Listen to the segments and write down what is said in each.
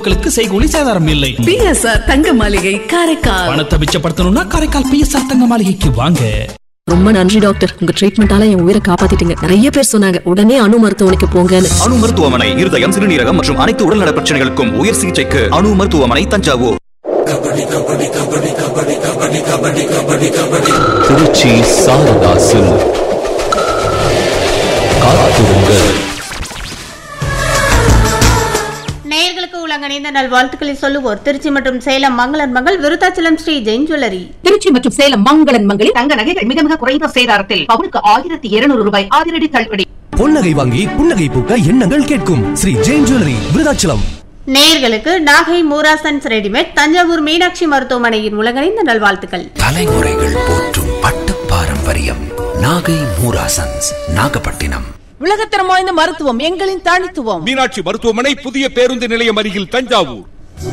பொருட்களுக்கு செய்கூலி சேதாரம் இல்லை பிஎஸ்ஆர் தங்க மாளிகை காரைக்கால் பணத்தை மிச்சப்படுத்தணும்னா காரைக்கால் பிஎஸ்ஆர் தங்க மாளிகைக்கு வாங்க ரொம்ப நன்றி டாக்டர் உங்க ட்ரீட்மெண்டால என் உயிரை காப்பாத்திட்டீங்க நிறைய பேர் சொன்னாங்க உடனே அணு மருத்துவமனைக்கு போங்கன்னு அணு மருத்துவமனை இருதயம் சிறுநீரகம் மற்றும் அனைத்து உடல்நல பிரச்சனைகளுக்கும் உயர் சிகிச்சைக்கு அணு மருத்துவமனை தஞ்சாவூர் திருச்சி சாரதாசில் காத்திருங்கள் நேயர்களுக்கு உலகணிந்த நல்வாழ்த்துக்களை சொல்லுவோர் திருச்சி மற்றும் சேலம் மங்களன் மங்கள் விருத்தாச்சலம் ஸ்ரீ ஜெயின் ஜுவல்லரி திருச்சி மற்றும் சேலம் மங்களன் மங்களில் தங்க நகைகள் மிக மிக குறைந்த சேதாரத்தில் பவுனுக்கு ஆயிரத்தி இருநூறு ரூபாய் அதிரடி தள்ளுபடி பொன்னகை வாங்கி புன்னகை பூக்க எண்ணங்கள் கேட்கும் ஸ்ரீ ஜெயின் ஜுவல்லரி விருதாச்சலம் நேயர்களுக்கு நாகை மூராசன்ஸ் ரெடிமேட் தஞ்சாவூர் மீனாட்சி மருத்துவமனையின் உலகணிந்த நல்வாழ்த்துக்கள் தலைமுறைகள் போற்றும் பட்டு பாரம்பரியம் நாகை மூராசன்ஸ் நாகப்பட்டினம் உலகத்தரம் வாய்ந்த மருத்துவம் எங்களின் தனித்துவம் மீனாட்சி மருத்துவமனை புதிய பேருந்து நிலையம் அருகில் தஞ்சாவூர்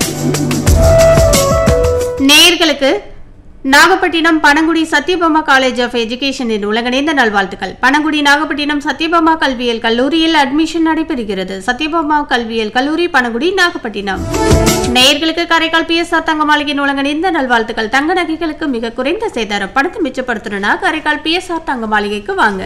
நேயர்களுக்கு நாகப்பட்டினம் பனங்குடி சத்யபாமா காலேஜ் ஆஃப் எஜுகேஷனின் உலகணிந்த நல்வாழ்த்துக்கள் பனங்குடி நாகப்பட்டினம் சத்யபாமா கல்வியியல் கல்லூரியில் அட்மிஷன் நடைபெறுகிறது சத்யபாமா கல்வியியல் கல்லூரி பனங்குடி நாகப்பட்டினம் நேயர்களுக்கு காரைக்கால் பிஎஸ்ஆர் தங்க மாளிகையின் உலகணிந்த நல்வாழ்த்துக்கள் தங்க நகைகளுக்கு மிக குறைந்த சேதாரம் பணத்தை மிச்சப்படுத்தணும்னா காரைக்கால் பிஎஸ்ஆர் தங்க மாளிகைக்கு வாங்க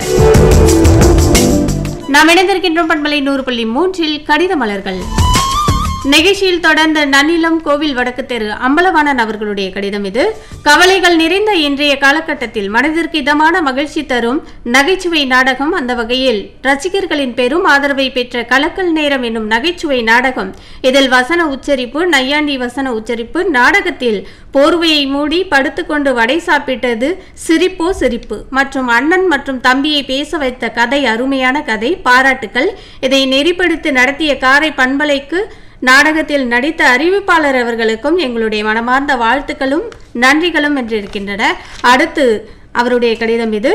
நாம் இணைந்திருக்கின்றோம் பண்பலை நூறு புள்ளி மூன்றில் கடித மலர்கள் நிகழ்ச்சியில் தொடர்ந்த நன்னிலம் கோவில் வடக்கு தெரு அம்பலவாணன் அவர்களுடைய கடிதம் இது கவலைகள் நிறைந்த இன்றைய காலகட்டத்தில் மனதிற்கு இதமான மகிழ்ச்சி தரும் நகைச்சுவை நாடகம் அந்த வகையில் ரசிகர்களின் பெரும் ஆதரவை பெற்ற கலக்கல் நேரம் என்னும் நகைச்சுவை நாடகம் இதில் வசன உச்சரிப்பு நையாண்டி வசன உச்சரிப்பு நாடகத்தில் போர்வையை மூடி படுத்துக்கொண்டு வடை சாப்பிட்டது சிரிப்போ சிரிப்பு மற்றும் அண்ணன் மற்றும் தம்பியை பேச வைத்த கதை அருமையான கதை பாராட்டுக்கள் இதை நெறிப்படுத்தி நடத்திய காரை பண்பலைக்கு நாடகத்தில் நடித்த அறிவிப்பாளர் அவர்களுக்கும் எங்களுடைய மனமார்ந்த வாழ்த்துக்களும் நன்றிகளும் என்றிருக்கின்றன அடுத்து அவருடைய கடிதம் இது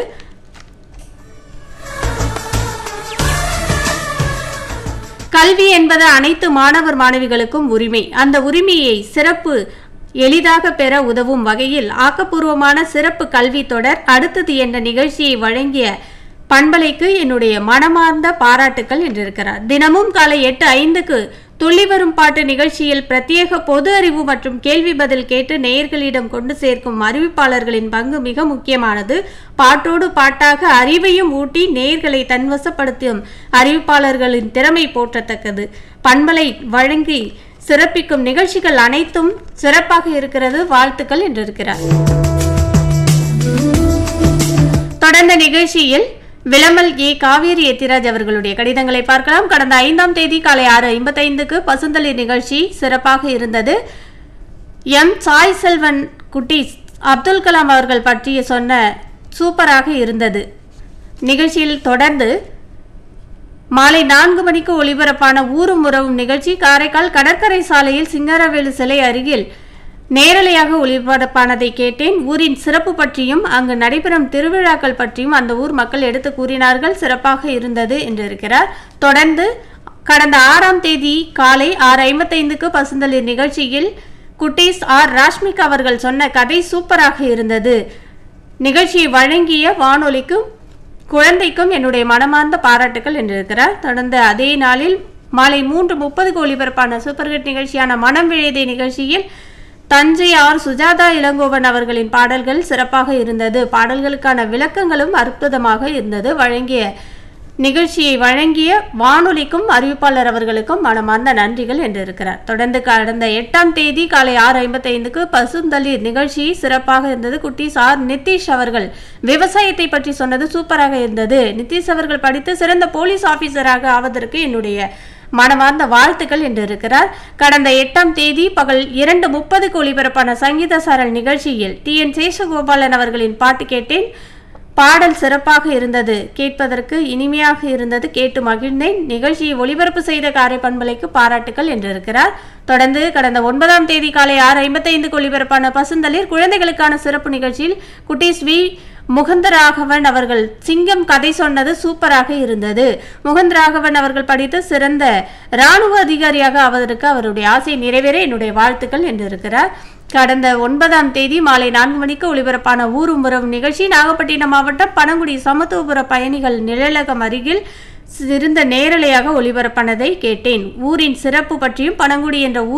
கல்வி என்பது அனைத்து மாணவர் மாணவிகளுக்கும் உரிமை அந்த உரிமையை சிறப்பு எளிதாக பெற உதவும் வகையில் ஆக்கப்பூர்வமான சிறப்பு கல்வி தொடர் அடுத்தது என்ற நிகழ்ச்சியை வழங்கிய பண்பலைக்கு என்னுடைய மனமார்ந்த பாராட்டுக்கள் என்றிருக்கிறார் தினமும் காலை எட்டு ஐந்துக்கு துள்ளி வரும் பாட்டு நிகழ்ச்சியில் பிரத்யேக பொது அறிவு மற்றும் கேள்வி பதில் கேட்டு நேயர்களிடம் கொண்டு சேர்க்கும் அறிவிப்பாளர்களின் பங்கு மிக முக்கியமானது பாட்டோடு பாட்டாக அறிவையும் ஊட்டி நேயர்களை தன்வசப்படுத்தும் அறிவிப்பாளர்களின் திறமை போற்றத்தக்கது பண்பலை வழங்கி சிறப்பிக்கும் நிகழ்ச்சிகள் அனைத்தும் சிறப்பாக இருக்கிறது வாழ்த்துக்கள் என்றிருக்கிறார் தொடர்ந்த நிகழ்ச்சியில் விளமல் ஏ காவேரி எத்திராஜ் அவர்களுடைய கடிதங்களை பார்க்கலாம் கடந்த ஐந்தாம் தேதி காலை ஆறு ஐம்பத்தைந்துக்கு பசுந்தளிர் நிகழ்ச்சி சிறப்பாக இருந்தது எம் சாய் செல்வன் குட்டீஸ் அப்துல் கலாம் அவர்கள் பற்றிய சொன்ன சூப்பராக இருந்தது நிகழ்ச்சியில் தொடர்ந்து மாலை நான்கு மணிக்கு ஒளிபரப்பான ஊரும் உறவும் நிகழ்ச்சி காரைக்கால் கடற்கரை சாலையில் சிங்காரவேலு சிலை அருகில் நேரலையாக ஒளிபரப்பானதை கேட்டேன் ஊரின் சிறப்பு பற்றியும் அங்கு நடைபெறும் திருவிழாக்கள் பற்றியும் அந்த ஊர் மக்கள் எடுத்து கூறினார்கள் சிறப்பாக இருந்தது என்றிருக்கிறார் தொடர்ந்து கடந்த ஆறாம் தேதி காலை ஆறு ஐம்பத்தைந்துக்கு பசுந்தளிர் நிகழ்ச்சியில் குட்டீஸ் ஆர் ராஷ்மிக் அவர்கள் சொன்ன கதை சூப்பராக இருந்தது நிகழ்ச்சியை வழங்கிய வானொலிக்கும் குழந்தைக்கும் என்னுடைய மனமார்ந்த பாராட்டுகள் என்றிருக்கிறார் தொடர்ந்து அதே நாளில் மாலை மூன்று முப்பதுக்கு ஒளிபரப்பான சூப்பர் ஹிட் நிகழ்ச்சியான மனம் விழைதே நிகழ்ச்சியில் தஞ்சை ஆர் சுஜாதா இளங்கோவன் அவர்களின் பாடல்கள் சிறப்பாக இருந்தது பாடல்களுக்கான விளக்கங்களும் அற்புதமாக இருந்தது வழங்கிய நிகழ்ச்சியை வழங்கிய வானொலிக்கும் அறிவிப்பாளர் அவர்களுக்கும் மனமார்ந்த நன்றிகள் என்றிருக்கிறார் தொடர்ந்து கடந்த எட்டாம் தேதி காலை ஆறு ஐம்பத்தைந்துக்கு பசுந்தளிர் நிகழ்ச்சி சிறப்பாக இருந்தது குட்டீஸ் ஆர் நிதிஷ் அவர்கள் விவசாயத்தை பற்றி சொன்னது சூப்பராக இருந்தது நிதிஷ் அவர்கள் படித்து சிறந்த போலீஸ் ஆபீசராக ஆவதற்கு என்னுடைய மனமார்ந்த வாழ்த்துக்கள் என்று இருக்கிறார் கடந்த எட்டாம் தேதி பகல் இரண்டு முப்பதுக்கு ஒளிபரப்பான சங்கீத சாரல் நிகழ்ச்சியில் டி என் சேஷகோபாலன் அவர்களின் பாட்டு கேட்டேன் பாடல் சிறப்பாக இருந்தது கேட்பதற்கு இனிமையாக இருந்தது கேட்டு மகிழ்ந்தேன் நிகழ்ச்சியை ஒளிபரப்பு செய்த காரை பண்பலைக்கு பாராட்டுகள் என்றிருக்கிறார் தொடர்ந்து கடந்த ஒன்பதாம் தேதி காலை ஆறு ஐம்பத்தைந்துக்கு ஒளிபரப்பான பசுந்தளிர் குழந்தைகளுக்கான சிறப்பு நிகழ்ச்சியில் குட்டீஸ் வி முகந்தராகவன் அவர்கள் சிங்கம் கதை சொன்னது சூப்பராக இருந்தது முகந்தராகவன் அவர்கள் படித்து சிறந்த இராணுவ அதிகாரியாக ஆவதற்கு அவருடைய ஆசை நிறைவேற என்னுடைய வாழ்த்துக்கள் என்றிருக்கிறார் கடந்த ஒன்பதாம் தேதி மாலை நான்கு மணிக்கு ஒளிபரப்பான ஊரும் உறவும் நிகழ்ச்சி நாகப்பட்டினம் மாவட்டம் பனங்குடி சமத்துவபுர பயணிகள் நிழலகம் அருகில் சிறந்த நேரலையாக ஒளிபரப்பானதை கேட்டேன் ஊரின் சிறப்பு பற்றியும் பனங்குடி என்ற ஊர்